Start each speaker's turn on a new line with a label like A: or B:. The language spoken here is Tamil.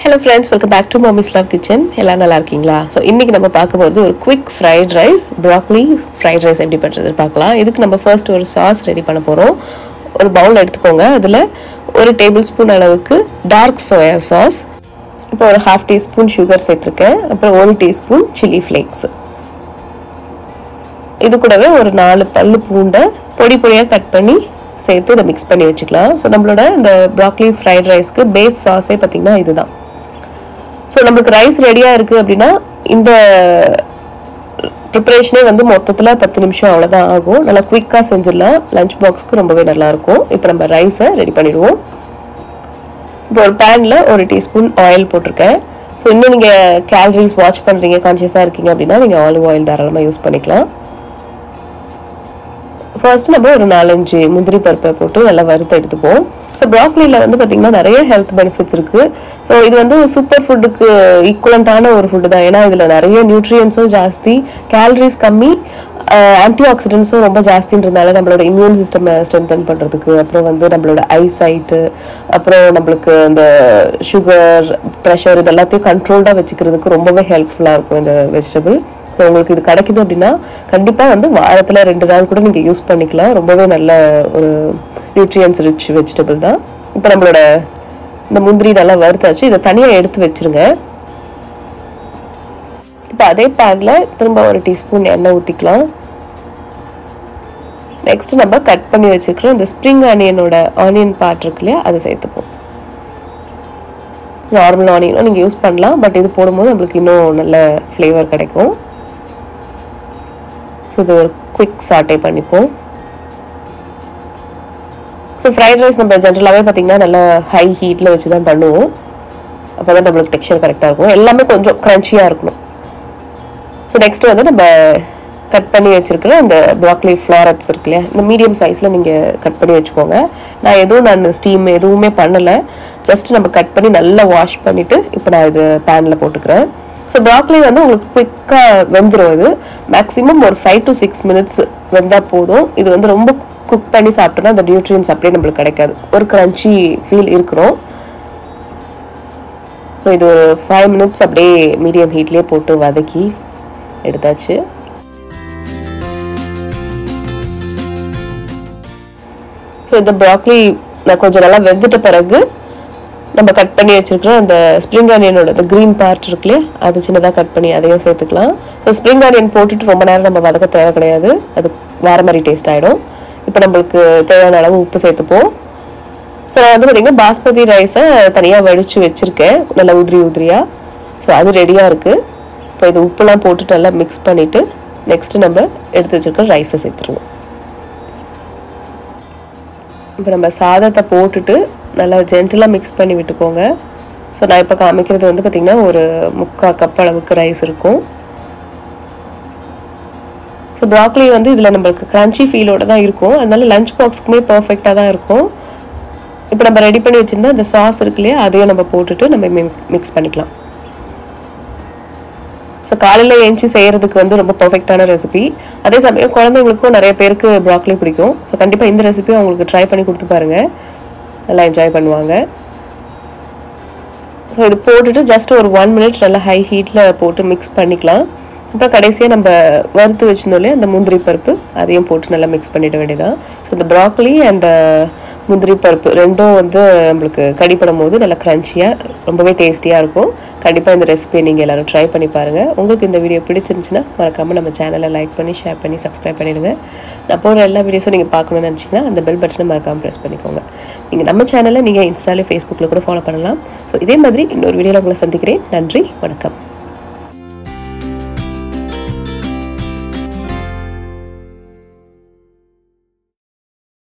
A: hello friends welcome back to mummy's love kitchen எல்லாம் நல்லா இருக்கீங்களா ஸோ இன்றைக்கி நம்ம பார்க்க போகிறது ஒரு quick fried rice broccoli fried rice எப்படி பண்ணுறது பார்க்கலாம் இதுக்கு நம்ம ஃபர்ஸ்ட் ஒரு சாஸ் ரெடி பண்ண போகிறோம் ஒரு பவுல் எடுத்துக்கோங்க அதில் ஒரு டேபிள் ஸ்பூன் அளவுக்கு டார்க் சோயா சாஸ் இப்போ ஒரு ஹாஃப் டீஸ்பூன் சுகர் சேர்த்துருக்கேன் அப்புறம் ஒரு டீஸ்பூன் சில்லி ஃப்ளேக்ஸ் இது கூடவே ஒரு நாலு பல்லு பூண்டை பொடி பொடியாக கட் பண்ணி சேர்த்து இதை மிக்ஸ் பண்ணி வச்சுக்கலாம் ஸோ நம்மளோட இந்த ப்ராக்லி ஃப்ரைட் ரைஸ்க்கு பேஸ் சாஸே பார்த்திங்கன்னா இதுதான் ஸோ நம்மளுக்கு ரைஸ் ரெடியாக இருக்குது அப்படின்னா இந்த ப்ரிப்பரேஷனே வந்து மொத்தத்தில் பத்து நிமிஷம் அவ்வளோதான் ஆகும் நல்லா குயிக்காக செஞ்சிடலாம் லஞ்ச் பாக்ஸ்க்கு ரொம்பவே நல்லாயிருக்கும் இப்போ நம்ம ரைஸை ரெடி பண்ணிடுவோம் இப்போ ஒரு பேனில் ஒரு டீஸ்பூன் ஆயில் போட்டிருக்கேன் ஸோ இன்னும் நீங்கள் கேலரிஸ் வாட்ச் பண்ணுறீங்க கான்ஷியஸாக இருக்கீங்க அப்படின்னா நீங்கள் ஆலிவ் ஆயில் தாராளமாக யூஸ் பண்ணிக்கலாம் ஃபர்ஸ்ட் நம்ம ஒரு நாலஞ்சு முந்திரி பருப்பை போட்டு நல்லா வறுத்து எடுத்துப்போம் ஸோ ப்ராக்லியில் வந்து பார்த்திங்கன்னா நிறைய ஹெல்த் பெனிஃபிட்ஸ் இருக்குது ஸோ இது வந்து சூப்பர் ஃபுட்டுக்கு ஈக்குவலண்ட்டான ஒரு ஃபுட்டு தான் ஏன்னா இதில் நிறைய நியூட்ரியன்ஸும் ஜாஸ்தி கேலரிஸ் கம்மி ஆன்டி ஆக்சிடென்ட்ஸும் ரொம்ப ஜாஸ்தின்றதுனால நம்மளோட இம்யூன் சிஸ்டமை ஸ்ட்ரென்தன் பண்ணுறதுக்கு அப்புறம் வந்து நம்மளோட ஐசைட்டு அப்புறம் நம்மளுக்கு இந்த சுகர் ப்ரெஷர் இது எல்லாத்தையும் கண்ட்ரோல்டாக வச்சுக்கிறதுக்கு ரொம்பவே ஹெல்ப்ஃபுல்லாக இருக்கும் இந்த வெஜிடபிள் ஸோ உங்களுக்கு இது கிடைக்குது அப்படின்னா கண்டிப்பாக வந்து வாரத்தில் ரெண்டு நாள் கூட நீங்கள் யூஸ் பண்ணிக்கலாம் ரொம்பவே நல்ல ஒரு நியூட்ரியன்ஸ் ரிச் வெஜிடபிள் தான் இப்போ நம்மளோட இந்த முந்திரி நல்லா வறுத்தாச்சு இதை தனியாக எடுத்து வச்சுருங்க இப்போ அதே பேனில் திரும்ப ஒரு டீஸ்பூன் எண்ணெய் ஊற்றிக்கலாம் நெக்ஸ்ட் நம்ம கட் பண்ணி வச்சுருக்கிற இந்த ஸ்ப்ரிங் ஆனியனோட ஆனியன் பார்ட் இருக்கு இல்லையா அதை சேர்த்துப்போம் நார்மல் ஆனியனும் நீங்கள் யூஸ் பண்ணலாம் பட் இது போடும்போது நம்மளுக்கு இன்னும் நல்ல ஃப்ளேவர் கிடைக்கும் ஸோ இது ஒரு குவிக் சாட்டே பண்ணிப்போம் ஸோ ஃப்ரைட் ரைஸ் நம்ம ஜென்ரலாகவே பார்த்திங்கன்னா நல்லா ஹை ஹீட்டில் வச்சு தான் பண்ணுவோம் அப்போ தான் நம்மளுக்கு டெக்ஸ்சர் கரெக்டாக இருக்கும் எல்லாமே கொஞ்சம் க்ரன்ச்சியாக இருக்கணும் ஸோ நெக்ஸ்ட் வந்து நம்ம கட் பண்ணி வச்சுருக்கிற அந்த ப்ராக்லி ஃப்ளாரட்ஸ் இருக்கு இல்லையா இந்த மீடியம் சைஸில் நீங்கள் கட் பண்ணி வச்சுக்கோங்க நான் எதுவும் நான் ஸ்டீம் எதுவுமே பண்ணலை ஜஸ்ட் நம்ம கட் பண்ணி நல்லா வாஷ் பண்ணிவிட்டு இப்போ நான் இது பேனில் போட்டுக்கிறேன் ஸோ ப்ராக்லி வந்து உங்களுக்கு குயிக்காக வெந்துடும் இது மேக்ஸிமம் ஒரு ஃபைவ் டு சிக்ஸ் மினிட்ஸ் வெந்தால் போதும் இது வந்து ரொம்ப குக் பண்ணி சாப்பிட்டோன்னா அந்த நியூட்ரியன்ஸ் அப்படியே நம்மளுக்கு கிடைக்காது ஒரு க்ரன்ச்சி ஃபீல் இருக்கணும் ஸோ இது ஒரு ஃபைவ் மினிட்ஸ் அப்படியே மீடியம் ஹீட்லேயே போட்டு வதக்கி எடுத்தாச்சு ஸோ இந்த ப்ராக்லி நான் கொஞ்சம் நல்லா வெந்துட்ட பிறகு நம்ம கட் பண்ணி வச்சுருக்கிற அந்த ஸ்ப்ரிங் ஆனியனோட அந்த க்ரீன் பார்ட் இருக்கு இல்லையா அது சின்னதாக கட் பண்ணி அதையும் சேர்த்துக்கலாம் ஸோ ஸ்ப்ரிங் ஆனியன் போட்டுட்டு ரொம்ப நேரம் நம்ம வதக்க தேவை கிடையாது அது வேறு மாதிரி டேஸ்ட் ஆகிடும் இப்போ நம்மளுக்கு தேவையான அளவு உப்பு சேர்த்துப்போம் ஸோ நான் வந்து பார்த்திங்கன்னா பாஸ்மதி ரைஸை தனியாக வடித்து வச்சுருக்கேன் நல்லா உதிரி உதிரியாக ஸோ அது ரெடியாக இருக்குது இப்போ இது உப்புலாம் போட்டுட்டு நல்லா மிக்ஸ் பண்ணிவிட்டு நெக்ஸ்ட்டு நம்ம எடுத்து வச்சுருக்க ரைஸை சேர்த்துருவோம் இப்போ நம்ம சாதத்தை போட்டுட்டு நல்லா ஜென்டலாக மிக்ஸ் பண்ணி விட்டுக்கோங்க ஸோ நான் இப்போ காமிக்கிறது வந்து பார்த்திங்கன்னா ஒரு முக்கால் கப் அளவுக்கு ரைஸ் இருக்கும் ஸோ ப்ராக்லி வந்து இதில் நம்மளுக்கு க்ரன்ச்சி ஃபீலோட தான் இருக்கும் அதனால லஞ்ச் பாக்ஸ்க்குமே பர்ஃபெக்டாக தான் இருக்கும் இப்போ நம்ம ரெடி பண்ணி வச்சுருந்தா அந்த சாஸ் இருக்கு இல்லையா அதையும் நம்ம போட்டுட்டு நம்ம மிக்ஸ் பண்ணிக்கலாம் ஸோ காலையில் ஏஞ்சி செய்கிறதுக்கு வந்து ரொம்ப பர்ஃபெக்டான ரெசிபி அதே சமயம் குழந்தைங்களுக்கும் நிறைய பேருக்கு ப்ராக்லி பிடிக்கும் ஸோ கண்டிப்பாக இந்த ரெசிபியும் அவங்களுக்கு ட்ரை பண்ணி கொடுத்து பாருங்கள் நல்லா என்ஜாய் பண்ணுவாங்க ஸோ இது போட்டுட்டு ஜஸ்ட் ஒரு ஒன் மினிட் நல்லா ஹை ஹீட்டில் போட்டு மிக்ஸ் பண்ணிக்கலாம் அப்புறம் கடைசியாக நம்ம வறுத்து வச்சிருந்தோம் இல்லையா அந்த முந்திரி பருப்பு அதையும் போட்டு நல்லா மிக்ஸ் பண்ணிட வேண்டியதான் ஸோ இந்த ப்ராக்லி அண்ட் முந்திரி பருப்பு ரெண்டும் வந்து நம்மளுக்கு கடிப்படும் போது நல்லா க்ரன்ச்சியாக ரொம்பவே டேஸ்டியாக இருக்கும் கண்டிப்பாக இந்த ரெசிபியை நீங்கள் எல்லோரும் ட்ரை பண்ணி பாருங்கள் உங்களுக்கு இந்த வீடியோ பிடிச்சிருந்துச்சுன்னா மறக்காமல் நம்ம சேனலை லைக் பண்ணி ஷேர் பண்ணி சப்ஸ்கிரைப் பண்ணிவிடுங்க நான் போகிற எல்லா வீடியோஸும் நீங்கள் பார்க்கணும்னு நினச்சிங்கன்னா அந்த பெல் பட்டனை மறக்காமல் ப்ரெஸ் பண்ணிக்கோங்க நீங்கள் நம்ம சேனலை நீங்கள் இன்ஸ்டாலே ஃபேஸ்புக்கில் கூட ஃபாலோ பண்ணலாம் ஸோ இதே மாதிரி இன்னொரு வீடியோவில் உங்களை சந்திக்கிறேன் நன்றி வணக்கம்